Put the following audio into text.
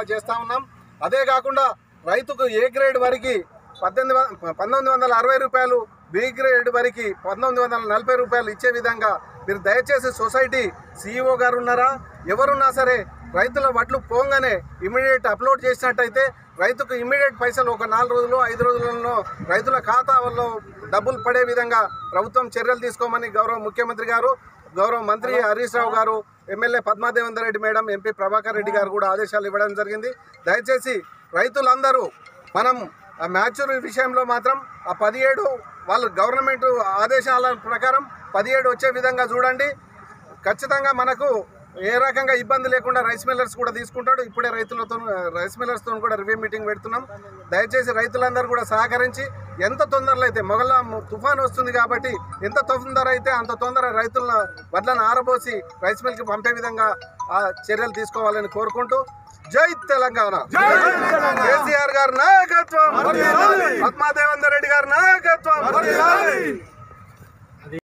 చేస్తా ఉన్నాం అదే కాకుండా రైతుకు ఏ గ్రేడ్ వరకు పద్దెనిమిది వ- పంతొమ్మిది వందల అరవై రూపాయలు బి గ్రేడ్ వరకు పంతొమ్మిది వందల నలభై రూపాయలు ఇచ్చే విధంగా మీరు దయచేసి సొసైటీ సిఇఓ గారు ఉన్నారా ఎవరున్నా సరే రైతుల వడ్లు పోగానే ఇమీడియట్ అప్లోడ్ చేసినట్టయితే రైతుకు ఇమీడియట్ పైసలు ఒక నాలుగు రోజులు ఐదు రోజులలో రైతుల ఖాతాలో డబ్బులు పడే విధంగా ప్రభుత్వం చర్యలు తీసుకోమని గౌరవ ముఖ్యమంత్రి గారు గౌరవ మంత్రి Harish Rao garu MLA Padma Devender Reddy madam MP Prabhakar Reddy garu కూడా ఆదేశాలు ఇవ్వడం జరిగింది దయచేసి రైతులందరూ మనం ఆ మ్యాచ్యూర్ విషయంలో మాత్రం ఆ పదిహేడు వాళ్ళు గవర్నమెంట్ ఆదేశాల ప్రకారం పదిహేడు వచ్చే విధంగా చూడండి ఖచ్చితంగా మనకు ఏ రకంగా ఇబ్బంది లేకుండా రైస్ మిల్లర్స్ కూడా తీసుకుంటాడు ఇప్పుడే రైతులతో రైస్ మిల్లర్స్తో కూడా రివ్యూ మీటింగ్ పెడుతున్నాం దయచేసి రైతులందరూ కూడా సహకరించి ఎంత తొందరలో అయితే మొగల తుఫాన్ వస్తుంది కాబట్టి ఎంత తొందర అయితే అంత తొందర రైతుల వడ్లను ఆరబోసి రైస్ మిల్కి పంపే విధంగా ఆ చర్యలు తీసుకోవాలని కోరుకుంటూ జై తెలంగాణ కేసీఆర్ గారి నాయకత్వం పద్మాదేవేందర్ రెడ్డి గారి నాయకత్వం